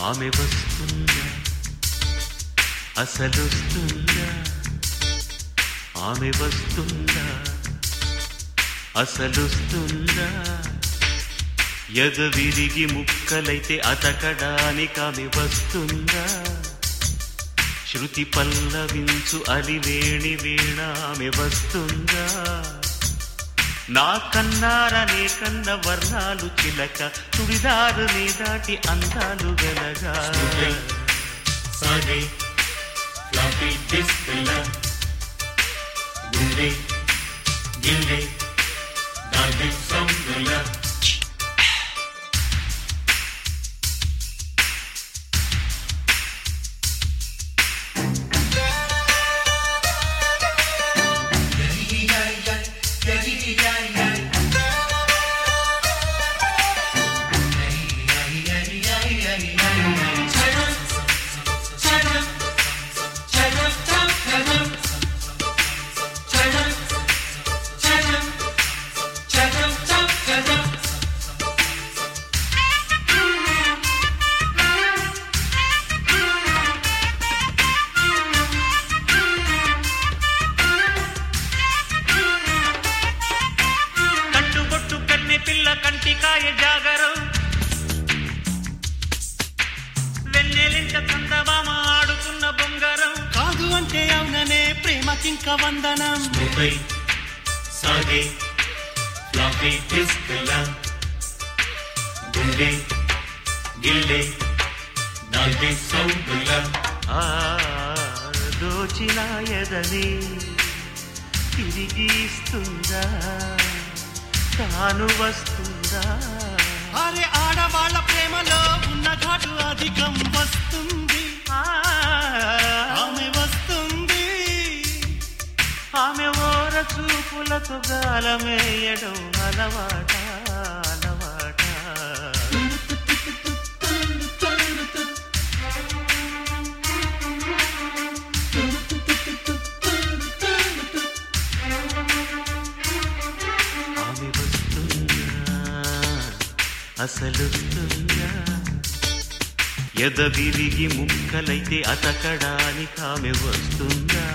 ఆమె వస్తుందా అసలొస్తుందా ఆమె వస్తుందా అసలొస్తుందా ఎద విరిగి ముక్కలైతే అతకడానికి ఆమె వస్తుందా శృతి పల్లవించు అలివేణి వీణ ఆమె వస్తుందా నా కన్నారనే కన్న వర్ణాలు చిలక చుడిదారు నీ దాటి అందాలు గలగా సాగే ఫ్లాపీ డిస్క్ పిల్ల గుండె గిల్లె డాల్బీ సౌండ్ పిల్ల కట్టుబొట్టు కన్నె పిల్ల కంటికాయ జాగరం వెన్నెలింట చందమామ ఆడుతున్న బొంగరం కాదు అంటే అవుననే ప్రేమకింక వందనం స్మృతై సాగే ఫ్లాపీ డిస్క్ పిల్ల గుండె గిల్లె డాల్బీ సౌండ్ పిల్ల ఆ దోచిన ఎదని తిరిగి ఇస్తుందా తాను వస్తుందా అరే ఆడవాళ్ళ ప్రేమలో ఉన్న ఘాటు అధికం వస్తుంది ఆ, ఆమె వస్తుంది ఆమె ఓర చూపులతో గాలమేయడం అలవాట అలవాట ఆమె వస్తుందా అసలుస్తుందా ఎద విరిగి ముక్కలైతే అతకడానికి ఆమె వస్తుందా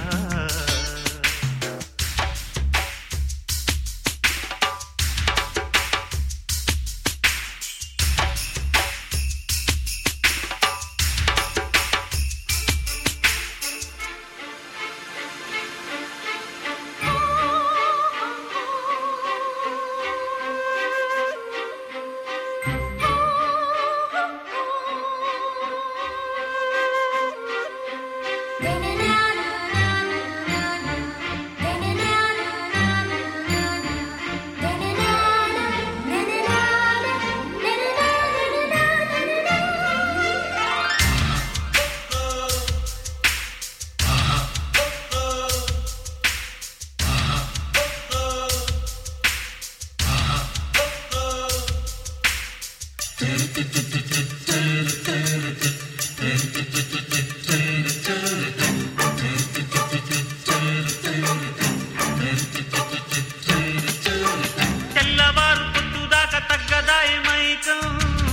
తెల్లవారు పొద్దుదాకా తగ్గదాయి మైకం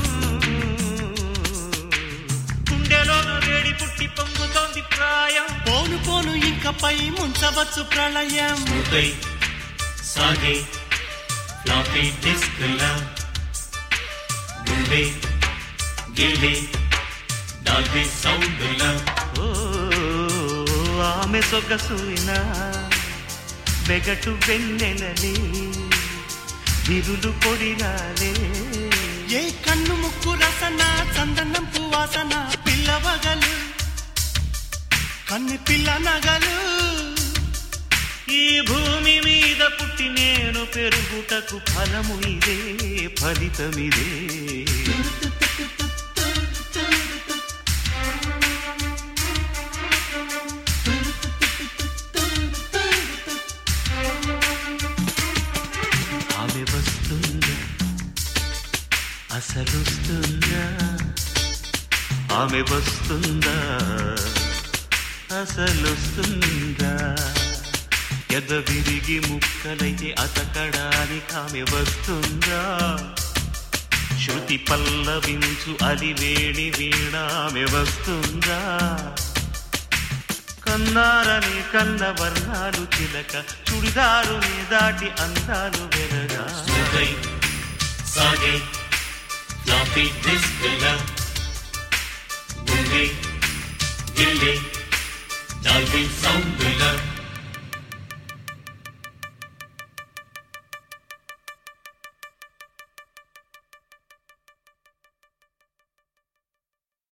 గుండెలోన వేడి పుట్టి పొంగుతోంది ప్రాయం పోను పోను ఇంకపై ముంచవచ్చు ప్రళయం స్మృతై సాగే ఫ్లాపీ డిస్క్ పిల్ల గుండె గిల్లె డాల్బీ సౌండ్ పిల్ల ఓ ఆమె సొగసున బెగటు వెన్నెలని విరులు పొడిగాలే ఏ కన్ను ముక్కు రసన చందనం పువాసన పిల్లవగలు కన్ను పిల్ల నగలు ఈ భూమి మీద పుట్టి నేను పెరుగుటకు ఫలము ఇదే ఫలితమిదే ఆమె వస్తుందా అసలుస్తుందా ఆమె వస్తుందా అసలుస్తుందా ఎద విరిగి ముక్కలైతే అతకడానికి ఆమె వస్తుందా శృతి పల్లవించు అలివేణి వీణామె వస్తుందా కన్నారని కన్న వర్ణాలు చిలక చుడిదారుని దాటి అందాలు వెరగా స్మూతై సాగే ఫ్లాపీ డిస్కులా గుండె గిల్లే డాల్బీ సౌండులా